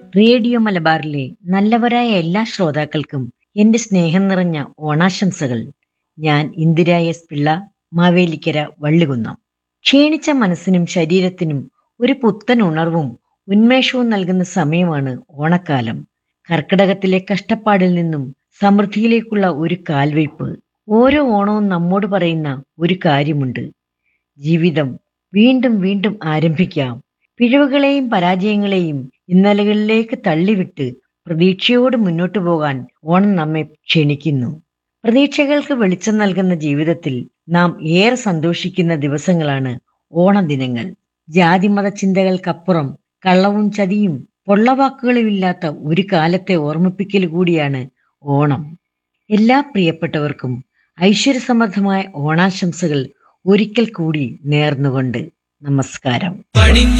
radio മലബാറിലെ നല്ലവരായ എല്ലാ ശ്രോതാക്കൾക്കും എന്റെ സ്നേഹം നിറഞ്ഞ ഓണാശംസകൾ ഞാൻ ഇന്ദിര എസ് പിള്ള മാവേലിക്കര വള്ളികുന്നം ക്ഷീണിച്ച മനസ്സിനും ശരീരത്തിനും ഒരു പുത്തൻ ഉണർവും ഉന്മേഷവും നൽകുന്ന സമയമാണ് ഓണക്കാലം കർക്കിടകത്തിലെ കഷ്ടപ്പാടിൽ നിന്നും സമൃദ്ധിയിലേക്കുള്ള ഒരു കാൽവയ്പ് ഓരോ ഓണവും നമ്മോട് പറയുന്ന ഒരു കാര്യമുണ്ട് ജീവിതം വീണ്ടും വീണ്ടും ആരംഭിക്കാം പിഴവുകളെയും പരാജയങ്ങളെയും ഇന്നലകളിലേക്ക് തള്ളിവിട്ട് പ്രതീക്ഷയോട് മുന്നോട്ടു പോകാൻ ഓണം നമ്മെ ക്ഷണിക്കുന്നു പ്രതീക്ഷകൾക്ക് വെളിച്ചം നൽകുന്ന ജീവിതത്തിൽ നാം ഏറെ സന്തോഷിക്കുന്ന ദിവസങ്ങളാണ് ഓണദിനങ്ങൾ ജാതിമത ചിന്തകൾക്കപ്പുറം കള്ളവും ചതിയും പൊള്ളവാക്കുകളുമില്ലാത്ത ഒരു കാലത്തെ ഓർമ്മിപ്പിക്കൽ കൂടിയാണ് ഓണം എല്ലാ പ്രിയപ്പെട്ടവർക്കും ഐശ്വര്യസമൃദ്ധമായ ഓണാശംസകൾ ഒരിക്കൽ കൂടി നേർന്നുകൊണ്ട് നമസ്കാരം